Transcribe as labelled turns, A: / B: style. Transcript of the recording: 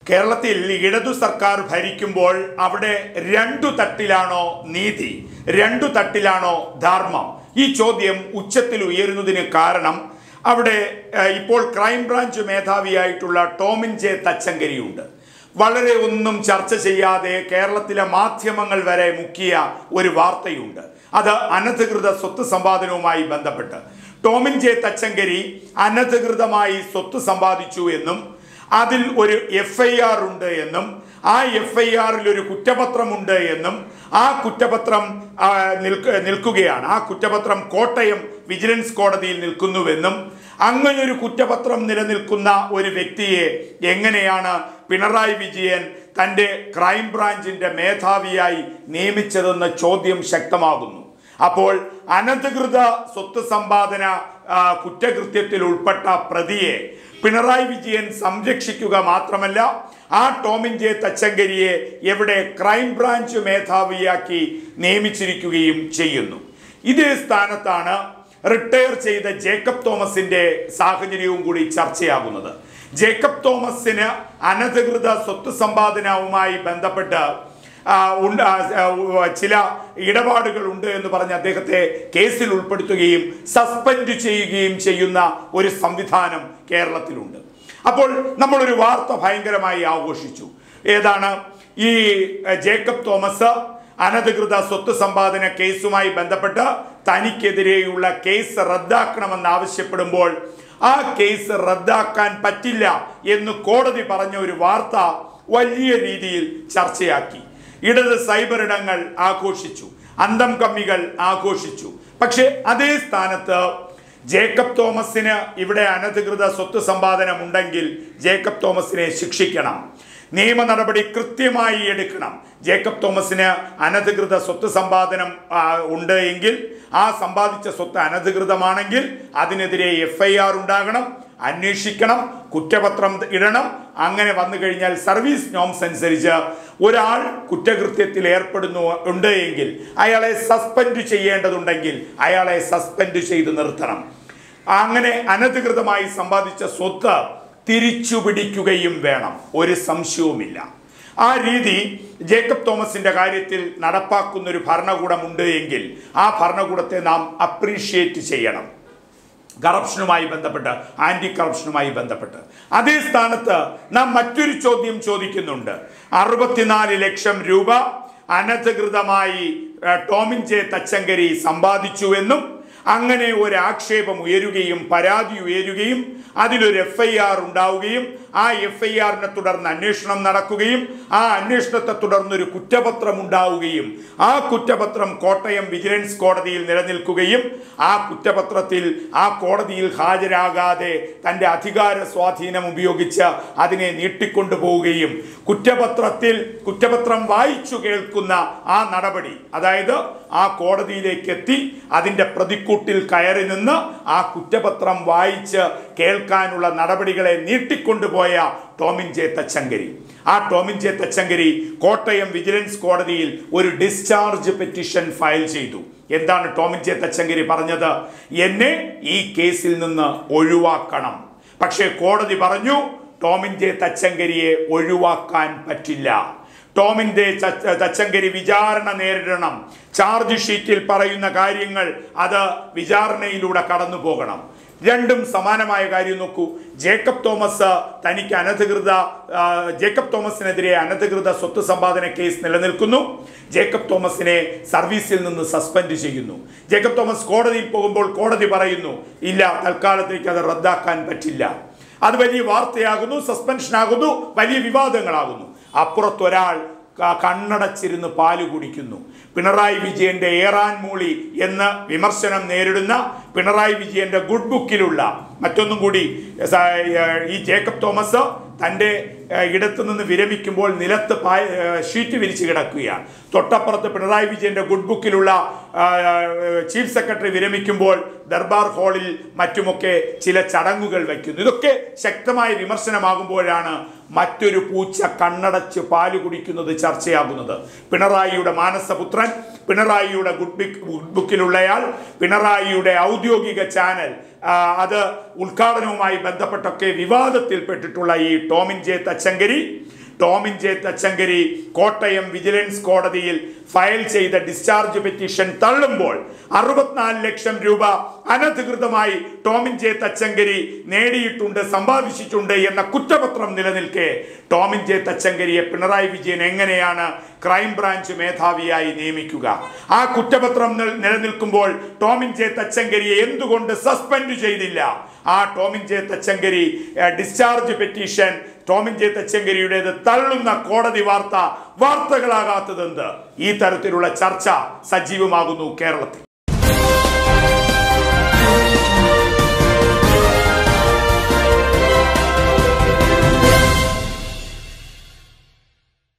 A: കേരളത്തിൽ ഇടതു സർക്കാർ ഭരിക്കുമ്പോൾ അവിടെ രണ്ടു തട്ടിലാണോ നീതി രണ്ടു തട്ടിലാണോ ധർമ്മം ഈ ചോദ്യം ഉച്ചത്തിൽ ഉയരുന്നതിന് കാരണം അവിടെ ഏഹ്, ഇപ്പോൾ ക്രൈംബ്രാഞ്ച് മേധാവിയായിട്ടുള്ള ടോമിൻ ജെ തച്ചങ്കരിയുണ്ട് വളരെ ഒന്നും ചർച്ച ചെയ്യാതെ കേരളത്തിലെ മാധ്യമങ്ങൾ വരെ മുക്കിയ ഒരു വാർത്തയുണ്ട് അത് അനധികൃത സ്വത്ത് സമ്പാദനവുമായി ബന്ധപ്പെട്ട് ടോമിൻ ജെ തച്ചങ്കരി അനധികൃതമായി സ്വത്ത് സമ്പാദിച്ചു എന്നും അതിൽ ഒരു എഫ് ഐ ആർ ഉണ്ട് എന്നും ആ എഫ് ഐ ആറിൽ ഒരു കുറ്റപത്രമുണ്ട് എന്നും ആ കുറ്റപത്രം ആ, നിൽക്ക- നിൽക്കുകയാണ് ആ കുറ്റപത്രം കോട്ടയം വിജിലൻസ് കോടതിയിൽ നിൽക്കുന്നുവെന്നും അങ്ങനെ ഒരു കുറ്റപത്രം നിലനിൽക്കുന്ന ഒരു വ്യക്തിയെ എങ്ങനെയാണ് പിണറായി വിജയൻ തൻ്റെ ക്രൈംബ്രാഞ്ചിന്റെ മേധാവിയായി നിയമിച്ചതെന്ന ചോദ്യം ശക്തമാകുന്നു അപ്പോൾ അനധികൃത സ്വത്ത് സമ്പാദന ആ, കുറ്റകൃത്യത്തിൽ ഉൾപ്പെട്ട പ്രതിയെ പിണറായി വിജയൻ സംരക്ഷിക്കുക മാത്രമല്ല ആ ടോമിൻ ജെ തച്ചങ്കരിയെ എവിടെ ക്രൈംബ്രാഞ്ച് മേധാവിയാക്കി നിയമിച്ചിരിക്കുകയും ചെയ്യുന്നു ഇതേ സ്ഥാനത്താണ് റിട്ടയർ ചെയ്ത ജേക്കബ് തോമസിന്റെ സാഹചര്യവും കൂടി ചർച്ചയാകുന്നത് ജേക്കബ് തോമസിന് അനധികൃത സ്വത്ത് സമ്പാദനവുമായി ബന്ധപ്പെട്ട് ആ, ഉണ്ട് ആ, ആ, ഉ- ചില ഇടപാടുകൾ ഉണ്ട് എന്ന് പറഞ്ഞ് അദ്ദേഹത്തെ കേസിൽ ഉൾപ്പെടുത്തുകയും സസ്പെൻഡ് ചെയ്യുകയും ചെയ്യുന്ന ഒരു സംവിധാനം കേരളത്തിലുണ്ട് അപ്പോൾ നമ്മളൊരു വാർത്ത ഭയങ്കരമായി ആഘോഷിച്ചു ഏതാണ് ഈ എ, ജേക്കബ് തോമസ് അനധികൃത സ്വത്ത് സമ്പാദന കേസുമായി ബന്ധപ്പെട്ട് തനിക്കെതിരെയുള്ള കേസ് റദ്ദാക്കണമെന്ന് ആവശ്യപ്പെടുമ്പോൾ ആ കേസ് റദ്ദാക്കാൻ പറ്റില്ല എന്ന് കോടതി പറഞ്ഞ ഒരു വാർത്ത വലിയ രീതിയിൽ ചർച്ചയാക്കി ഇടത് സൈബർ ഇടങ്ങൾ ആഘോഷിച്ചു അന്തം കമ്മികൾ ആഘോഷിച്ചു പക്ഷെ അതേ സ്ഥാനത്ത് ജേക്കബ് തോമസിന് ഇവിടെ അനധികൃത സ്വത്ത് സമ്പാദനം ഉണ്ടെങ്കിൽ ജേക്കബ് തോമസിനെ ശിക്ഷിക്കണം നിയമ നടപടി കൃത്യമായി എടുക്കണം ജേക്കബ് തോമസിന് അനധികൃത സ്വത്ത് സമ്പാദനം ആ, ഉണ്ട് എങ്കിൽ ആ സമ്പാദിച്ച സ്വത്ത് അനധികൃതമാണെങ്കിൽ അതിനെതിരെ എഫ് ഐ ആർ ഉണ്ടാകണം അന്വേഷിക്കണം കുറ്റപത്രം ഇടണം അങ്ങനെ വന്നു കഴിഞ്ഞാൽ സർവീസ് നോംസ് അനുസരിച്ച് ഒരാൾ കുറ്റകൃത്യത്തിൽ ഏർപ്പെടുന്നു ഉണ്ട് എങ്കിൽ അയാളെ സസ്പെൻഡ് ചെയ്യേണ്ടതുണ്ടെങ്കിൽ അയാളെ സസ്പെൻഡ് ചെയ്ത് നിർത്തണം അങ്ങനെ അനധികൃതമായി സമ്പാദിച്ച സ്വത്ത് തിരിച്ചു പിടിക്കുകയും വേണം ഒരു സംശയവുമില്ല ആ രീതി ജേക്കബ് തോമസിന്റെ കാര്യത്തിൽ നടപ്പാക്കുന്ന ഒരു ഭരണകൂടമുണ്ട് എങ്കിൽ ആ ഭരണകൂടത്തെ നാം അപ്രീഷിയേറ്റ് ചെയ്യണം കറപ്ഷനുമായി ബന്ധപ്പെട്ട് ആന്റി കറപ്ഷനുമായി ബന്ധപ്പെട്ട് അതേ സ്ഥാനത്ത് നാം മറ്റൊരു ചോദ്യം ചോദിക്കുന്നുണ്ട് അറുപത്തിനാല് ലക്ഷം രൂപ അനധികൃതമായി ഏഹ്, ടോമിൻ ജെ തച്ചങ്കരി സമ്പാദിച്ചുവെന്നും അങ്ങനെ ഒരു ആക്ഷേപം ഉയരുകയും പരാതി ഉയരുകയും അതിലൊരു എഫ് ഐ ആർ ഉണ്ടാവുകയും ആ എഫ് ഐ ആറിനെ തുടർന്ന് അന്വേഷണം നടക്കുകയും ആ അന്വേഷണത്തെ തുടർന്ന് ഒരു കുറ്റപത്രം ഉണ്ടാവുകയും ആ കുറ്റപത്രം കോട്ടയം വിജിലൻസ് കോടതിയിൽ നിലനിൽക്കുകയും ആ കുറ്റപത്രത്തിൽ ആ കോടതിയിൽ ഹാജരാകാതെ തൻ്റെ അധികാര സ്വാധീനം ഉപയോഗിച്ച് അതിനെ നീട്ടിക്കൊണ്ടു പോവുകയും കുറ്റപത്രത്തിൽ കുറ്റപത്രം വായിച്ചു കേൾക്കുന്ന ആ നടപടി അതായത് ആ കോടതിയിലേക്ക് എത്തി അതിൻ്റെ പ്രതിക്കൂട്ടിൽ കയറി നിന്ന് ആ കുറ്റപത്രം വായിച്ച് കേൾക്കാനുള്ള നടപടികളെ നീട്ടിക്കൊണ്ടുപോയ ടോമിൻ ജെ തച്ചങ്കരി ആ ടോമിൻ ജെ തച്ചങ്കരി കോട്ടയം വിജിലൻസ് കോടതിയിൽ ഒരു ഡിസ്ചാർജ് പെറ്റിഷൻ ഫയൽ ചെയ്തു എന്താണ് ടോമിൻ ജെ തച്ചങ്കരി പറഞ്ഞത് എന്നെ ഈ കേസിൽ നിന്ന് ഒഴിവാക്കണം പക്ഷേ കോടതി പറഞ്ഞു ടോമിൻ ജെ തച്ചങ്കരിയെ ഒഴിവാക്കാൻ പറ്റില്ല ടോമിന്റെ ച- തച്ചങ്കരി വിചാരണ നേരിടണം ചാർജ് ഷീറ്റിൽ പറയുന്ന കാര്യങ്ങൾ അത് വിചാരണയിലൂടെ കടന്നു പോകണം രണ്ടും സമാനമായ കാര്യം നോക്കൂ ജേക്കബ് തോമസ് തനിക്ക് അനധികൃത ആ, ജേക്കബ് തോമസിനെതിരെ അനധികൃത സ്വത്ത് സമ്പാദന കേസ് നിലനിൽക്കുന്നു ജേക്കബ് തോമസിനെ സർവീസിൽ നിന്ന് സസ്പെൻഡ് ചെയ്യുന്നു ജേക്കബ് തോമസ് കോടതിയിൽ പോകുമ്പോൾ കോടതി പറയുന്നു ഇല്ല തൽക്കാലത്തേക്ക് അത് റദ്ദാക്കാൻ പറ്റില്ല അത് വലിയ വാർത്തയാകുന്നു സസ്പെൻഷൻ ആകുന്നു വലിയ വിവാദങ്ങളാകുന്നു അപ്പുറത്തൊരാൾ ക- കണ്ണടച്ചിരുന്ന് പാല് കുടിക്കുന്നു പിണറായി വിജയന്റെ ഏറാൻ മൂളി എന്ന് വിമർശനം നേരിടുന്ന പിണറായി വിജയന്റെ ഗുഡ് ബുക്കിലുള്ള മറ്റൊന്നും കൂടി സ- ഈ ജേക്കബ് തോമസ് തൻ്റെ ഏഹ്, ഇടത്തു നിന്ന് വിരമിക്കുമ്പോൾ നിലത്ത് പായ ഏഹ്, ഷീറ്റ് വിരിച്ച് കിടക്കുകയാണ് തൊട്ടപ്പുറത്ത് പിണറായി വിജയന്റെ ഗുഡ് ബുക്കിലുള്ള ആഹ്, ചീഫ് സെക്രട്ടറി വിരമിക്കുമ്പോൾ ദർബാർ ഹാളിൽ മറ്റുമൊക്കെ ചില ചടങ്ങുകൾ വയ്ക്കുന്നു ഇതൊക്കെ ശക്തമായ വിമർശനമാകുമ്പോഴാണ് മറ്റൊരു പൂച്ച കണ്ണടച്ച് പാല് കുടിക്കുന്നത് ചർച്ചയാകുന്നത് പിണറായിയുടെ മാനസപുത്രൻ പിണറായിയുടെ ഗുഡ് ബിക് ഗുഡ് ബുക്കിലുള്ളയാൾ പിണറായിയുടെ ഔദ്യോഗിക ചാനൽ ആ, അത് ഉദ്ഘാടനവുമായി ബന്ധപ്പെട്ടൊക്കെ വിവാദത്തിൽപ്പെട്ടിട്ടുള്ള ഈ Tomin J Thachankary Tomin J Thachankary Kottayam vigilance കോടതിയിൽ ഫയൽ ചെയ്ത ഡിസ്ചാർജ് പെറ്റീഷൻ തള്ളുമ്പോൾ അറുപത്തിനാല് ലക്ഷം രൂപ അനധികൃതമായി ടോമിൻ ജെ തച്ചങ്കരി നേടിയിട്ടുണ്ട് സമ്പാദിച്ചിട്ടുണ്ട് എന്ന കുറ്റപത്രം നിലനിൽക്കെ ടോമിൻ ജെ തച്ചങ്കരിയെ പിണറായി വിജയൻ എങ്ങനെയാണ് ക്രൈംബ്രാഞ്ച് മേധാവിയായി നിയമിക്കുക ആ കുറ്റപത്രം നിൽ- നിലനിൽക്കുമ്പോൾ ടോമിൻ ജെ തച്ചങ്കരിയെ എന്തുകൊണ്ട് സസ്പെൻഡ് ചെയ്തില്ല ആ ടോമിൻ ജെ തച്ചങ്കരി ഏഹ്, ഡിസ്ചാർജ് പെറ്റീഷൻ ടോമിൻ ജെ തച്ചങ്കരിയുടേത് തള്ളുന്ന കോടതി വാർത്ത വാർത്തകളാകാത്തതെന്ത് ഈ തരത്തിലുള്ള ചർച്ച സജീവമാകുന്നു കേരളത്തിൽ